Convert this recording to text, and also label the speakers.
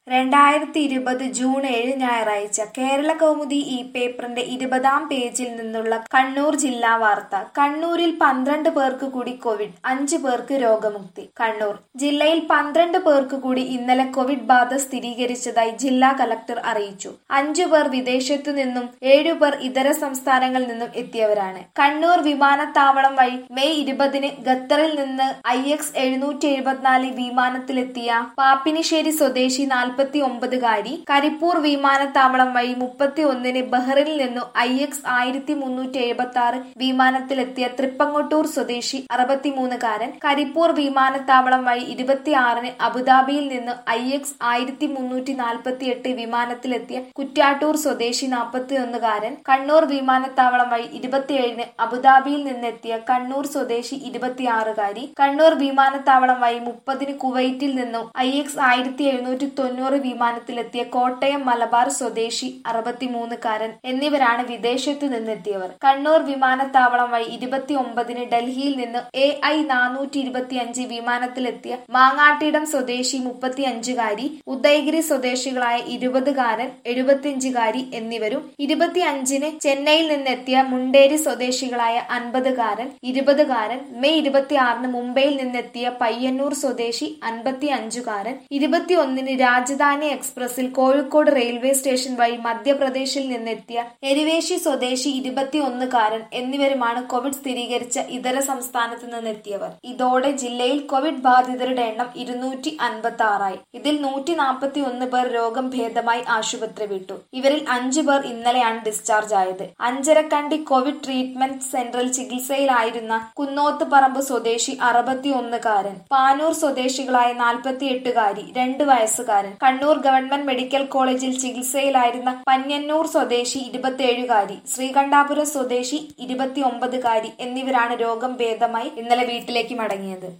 Speaker 1: രണ്ടായിരത്തി ഇരുപത് ജൂൺ ഏഴ് ഞായറാഴ്ച കേരള കൗമുദി ഈ പേപ്പറിന്റെ ഇരുപതാം പേജിൽ നിന്നുള്ള കണ്ണൂർ ജില്ലാ വാർത്ത കണ്ണൂരിൽ പന്ത്രണ്ട് പേർക്ക് കൂടി കോവിഡ് അഞ്ച് പേർക്ക് രോഗമുക്തി കണ്ണൂർ ജില്ലയിൽ പന്ത്രണ്ട് പേർക്ക് കൂടി ഇന്നലെ കോവിഡ് ബാധ സ്ഥിരീകരിച്ചതായി ജില്ലാ കലക്ടർ അറിയിച്ചു അഞ്ചു പേർ വിദേശത്തു നിന്നും ഏഴുപേർ ഇതര സംസ്ഥാനങ്ങളിൽ നിന്നും എത്തിയവരാണ് കണ്ണൂർ വിമാനത്താവളം വഴി മെയ് ഇരുപതിന് ഖത്തറിൽ നിന്ന് ഐ എക്സ് എഴുന്നൂറ്റി എഴുപത്തിനാല് വിമാനത്തിലെത്തിയ പാപ്പിനിശ്ശേരി സ്വദേശി നാൽപ്പത്തി ഒമ്പതുകാരി കരിപ്പൂർ വിമാനത്താവളം വഴി മുപ്പത്തി ഒന്നിന് ബഹ്റിനിൽ നിന്നും ഐ എക്സ് ആയിരത്തി മുന്നൂറ്റി എഴുപത്തി ആറ് വിമാനത്തിലെത്തിയ തൃപ്പങ്ങോട്ടൂർ സ്വദേശി അറുപത്തിമൂന്നുകാരൻ കരിപ്പൂർ വിമാനത്താവളം വഴി ഇരുപത്തിയാറിന് അബുദാബിയിൽ നിന്ന് ഐ എക്സ് ആയിരത്തി മുന്നൂറ്റി നാൽപ്പത്തി എട്ട് വിമാനത്തിലെത്തിയ കുറ്റ്യാട്ടൂർ സ്വദേശി നാൽപ്പത്തി ഒന്നുകാരൻ കണ്ണൂർ വിമാനത്താവളം വഴി ഇരുപത്തിയേഴിന് അബുദാബിയിൽ നിന്നെത്തിയ കണ്ണൂർ സ്വദേശി ഇരുപത്തിയാറുകാരി കണ്ണൂർ വിമാനത്താവളം വഴി മുപ്പതിന് കുവൈറ്റിൽ നിന്നും ഐ എക്സ് ആയിരത്തി എഴുന്നൂറ്റി തൊണ്ണൂറ് വിമാനത്തിലെത്തിയ കോട്ടയം മലബാർ സ്വദേശി അറുപത്തിമൂന്നുകാരൻ എന്നിവരാണ് വിദേശത്തു നിന്നെത്തിയവർ കണ്ണൂർ വിമാനത്താവളം വഴി ഇരുപത്തി ഒമ്പതിന് ഡൽഹിയിൽ നിന്ന് എ ഐ നാനൂറ്റി ഇരുപത്തി അഞ്ച് വിമാനത്തിലെത്തിയ മാങ്ങാട്ടിടം സ്വദേശി മുപ്പത്തി അഞ്ചുകാരി ഉദയഗിരി സ്വദേശികളായ ഇരുപതുകാരൻ എഴുപത്തിയഞ്ചുകാരി എന്നിവരും ഇരുപത്തി അഞ്ചിന് ചെന്നൈയിൽ നിന്നെത്തിയ മുണ്ടേരി സ്വദേശികളായ അൻപതുകാരൻ ഇരുപതുകാരൻ മെയ് ഇരുപത്തിയാറിന് മുംബൈയിൽ നിന്നെത്തിയ പയ്യന്നൂർ സ്വദേശി അൻപത്തി അഞ്ചുകാരൻ ഇരുപത്തിയൊന്നിന് രാജധാനി എക്സ്പ്രസിൽ കോഴിക്കോട് റെയിൽവേ സ്റ്റേഷൻ വഴി മധ്യപ്രദേശിൽ നിന്നെത്തിയ എരിവേശി സ്വദേശി ഇരുപത്തിയൊന്നുകാരൻ എന്നിവരുമാണ് കോവിഡ് സ്ഥിരീകരിച്ച ഇതര സംസ്ഥാനത്ത് നിന്നെത്തിയവർ ഇതോടെ ജില്ലയിൽ കോവിഡ് ബാധിതരുടെ എണ്ണം ഇരുന്നൂറ്റി അൻപത്തി ആറായി ഇതിൽ നൂറ്റി നാൽപ്പത്തി ഒന്ന് പേർ രോഗം ഭേദമായി ആശുപത്രി വിട്ടു ഇവരിൽ അഞ്ചു പേർ ഇന്നലെയാണ് ഡിസ്ചാർജ് ആയത് അഞ്ചരക്കണ്ടി കോവിഡ് ട്രീറ്റ്മെന്റ് സെന്ററിൽ ചികിത്സയിലായിരുന്ന കുന്നോത്ത് പറമ്പ് സ്വദേശി അറുപത്തി ഒന്നുകാരൻ പാനൂർ സ്വദേശികളായ നാൽപ്പത്തി എട്ടുകാരി രണ്ട് വയസ്സുകാരൻ കണ്ണൂർ ഗവൺമെന്റ് മെഡിക്കൽ കോളേജിൽ ചികിത്സയിലായിരുന്ന പന്യന്നൂർ സ്വദേശി ഇരുപത്തിയേഴുകാരി ശ്രീകണ്ഠാപുരം സ്വദേശി ഇരുപത്തി ഒമ്പതുകാരി എന്നിവരാണ് രോഗം ഭേദമായി ഇന്നലെ വീട്ടിലേക്ക് മടങ്ങിയത്